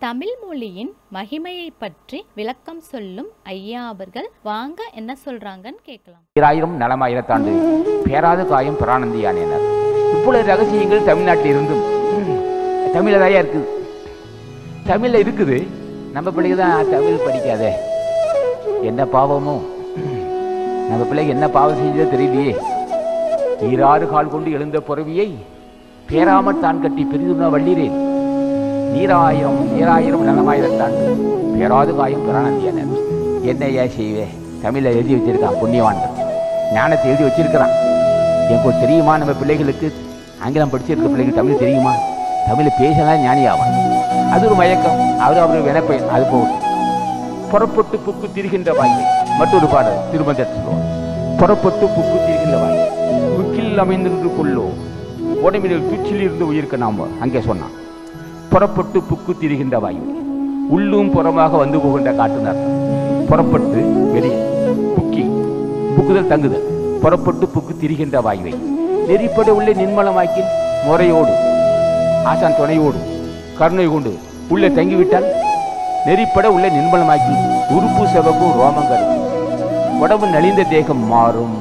தமிழ் மொழியின் மகிமையை பற்றி விளக்கம் சொல்லும் ஐயா அவர்கள் வாங்க என்ன சொல்றாங்கன்னு கேட்கலாம் ஈராயிரம் நலமாயிரத்தாண்டு பேராத காயம் பிரானந்தியானேனர் இப்பொழுது ரகசியங்கள் தமிழ்நாட்டில் இருந்தும் தமிழில் தாயா இருக்குது தமிழில் இருக்குது நம்ம பிள்ளைங்க தான் தமிழ் படிக்காதே என்ன பாவமோ நம்ம பிள்ளைக்கு என்ன பாவம் செஞ்சதோ தெரியலையே ஈராறு கால் கொண்டு எழுந்த புறவியை பேராமற் தான் கட்டி பெரிதுன வள்ளீரேன் நீராயிரம் நீராயிரம் நலமாயிரத்தாண்டு பேராது காயம் பிரானந்தியானர் என்ன ஐயா செய்வே தமிழில் எழுதி வச்சிருக்கான் புண்ணியவான்கள் ஞானத்தை எழுதி வச்சிருக்கிறான் எனக்கு தெரியுமா நம்ம பிள்ளைகளுக்கு ஆங்கிலம் படிச்சிருக்க பிள்ளைகளுக்கு தமிழ் தெரியுமா தமிழ் பேசலாம் ஞானியாவான் அது ஒரு மயக்கம் அவர் அவர் வினப்பேன் அது போகும் புறப்பட்டு புக்கு திரிகின்ற வாய்மை மற்றொரு பாடல் திருமந்தத்தில் சொல்லுவோம் புறப்பட்டு புக்கு திரிகின்ற வாய்மை புக்கில் அமைந்திருந்து கொள்ளோ உடம்பினில் துச்சில் இருந்து உயிர்க்க நாம அங்கே சொன்னான் புறப்பட்டு புக்கு திரிகின்ற வாய்மை உள்ளும் புறமாக வந்து போகின்ற காட்டுனர் புறப்பட்டு வெளியே புக்கி புக்குதல் தங்குதல் புறப்பட்டு புக்கு திரிகின்ற வாய்வை நெறிப்பட உள்ளே நின்மலமாக்கி முறையோடு ஆசான் துணையோடு கருணை கொண்டு உள்ளே தங்கிவிட்டால் நெறிப்பட உள்ளே நின்மலமாக்கி உறுப்பு செவக்கும் ரோமங்கள் உடம்பு நலிந்த தேகம் மாறும்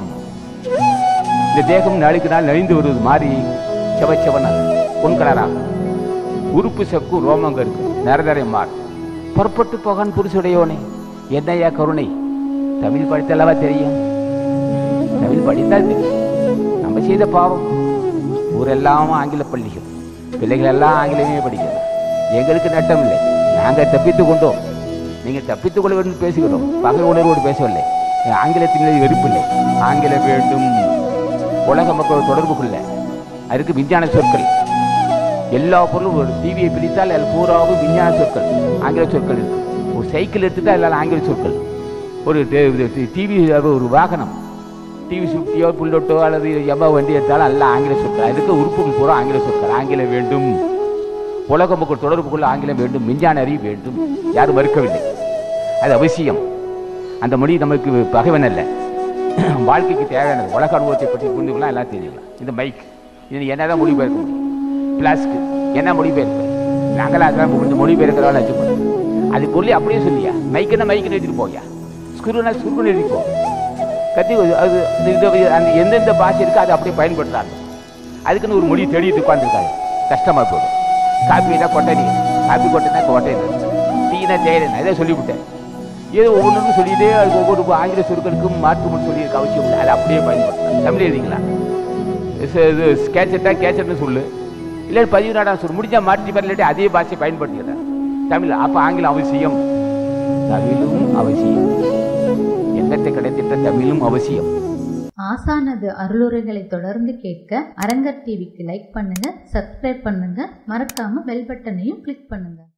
இந்த தேகம் நாளுக்கு நாள் நலிந்து வருவது மாறி செவச்சவனாக பொன்கலராக உறுப்பு செக்கு ரோமங்க இருக்கு நரதரை மாறும் புறப்பட்டு போகான் புருஷுடையோனே என்னையா கருணை தமிழ் படித்தல்லவா தெரியும் தமிழ் படித்தால் தெரியும் நம்ம செய்த பாவம் ஊரெல்லாம் ஆங்கில பள்ளிகள் பிள்ளைகள் எல்லாம் ஆங்கிலமே படிக்கிறார் எங்களுக்கு நட்டம் இல்லை நாங்கள் தப்பித்துக் கொண்டோம் நீங்கள் தப்பித்துக் கொள்ள வேண்டும் பேசுகிறோம் பகை உணர்வோடு பேசவில்லை ஆங்கிலத்தின் மீது வெறுப்பில்லை ஆங்கிலம் வேண்டும் உலக மக்கள் தொடர்பு கொள்ள அதுக்கு விஞ்ஞான சொற்கள் எல்லா பொருளும் ஒரு டிவியை பிரித்தால் அதில் பூராவும் விஞ்ஞான சொற்கள் ஆங்கில சொற்கள் இருக்கு ஒரு சைக்கிள் எடுத்துட்டா எல்லாம் ஆங்கில சொற்கள் ஒரு டிவி ஒரு வாகனம் டிவி சுட்டியோ புல்லோட்டோ அல்லது எம்ம வண்டி எடுத்தாலும் எல்லாம் ஆங்கில சொற்கள் அதுக்கு உறுப்புகள் பூரா ஆங்கில சொற்கள் ஆங்கிலம் வேண்டும் உலக மக்கள் தொடர்பு கொள்ள ஆங்கிலம் வேண்டும் விஞ்ஞான அறிவு வேண்டும் யாரும் மறுக்கவில்லை அது அவசியம் அந்த மொழி நமக்கு பகைவன் அல்ல வாழ்க்கைக்கு தேவையானது உலக அனுபவத்தை பற்றி புரிந்து கொள்ளலாம் எல்லாம் தெரிஞ்சுக்கலாம் இந்த மைக் இது என்னதான் மொழிபெயர்க்க முடியும் பிளாஸ்க்கு என்ன மொழிபெயர்ப்பு நாங்களாம் அதெல்லாம் கொஞ்சம் மொழிபெயர்க்கிறவங்க வச்சுக்கணும் அது பொருளி அப்படியே சொல்லியா மைக்குன்னா மைக்குன்னு எழுதிட்டு போயா ஸ்குருனா ஸ்குருன்னு எழுதி போ கத்தி அது இது அந்த எந்தெந்த பாஷை இருக்கோ அதை அப்படியே பயன்படுத்துறாங்க அதுக்குன்னு ஒரு மொழி தேடிட்டு உட்காந்துருக்காங்க கஷ்டமாக போடும் காப்பினா கொட்டை நீர் காப்பி கொட்டைனா கொட்டை நீர் டீனா தேயிலை இதை சொல்லிவிட்டேன் ஏதோ ஒவ்வொன்றும் சொல்லிட்டே அதுக்கு ஒவ்வொரு ஆங்கில சொற்களுக்கும் மாற்று மொழி சொல்லியிருக்க அவசியம் இல்லை அதை அப்படியே பயன்படுத்தலாம் தமிழ் எழுதிக்கலாம் இது கேச்சட்டா கேச்சட்னு சொல்லு இல்லை பதிவு நாடா சொல்லு முடிஞ்சா மாற்றி பாரு இல்லாட்டி அதே பாஷையை பயன்படுத்திக்கிறேன் தமிழ் அப்போ ஆங்கிலம் அவசியம் தமிழும் அவசியம் எண்ணத்தை கிடைத்திட்ட தமிழும் அவசியம் ஆசானது அருளுரைகளை தொடர்ந்து கேட்க அரங்கர் டிவிக்கு லைக் பண்ணுங்க சப்ஸ்கிரைப் பண்ணுங்க மறக்காம பெல் பட்டனையும் கிளிக் பண்ணுங்க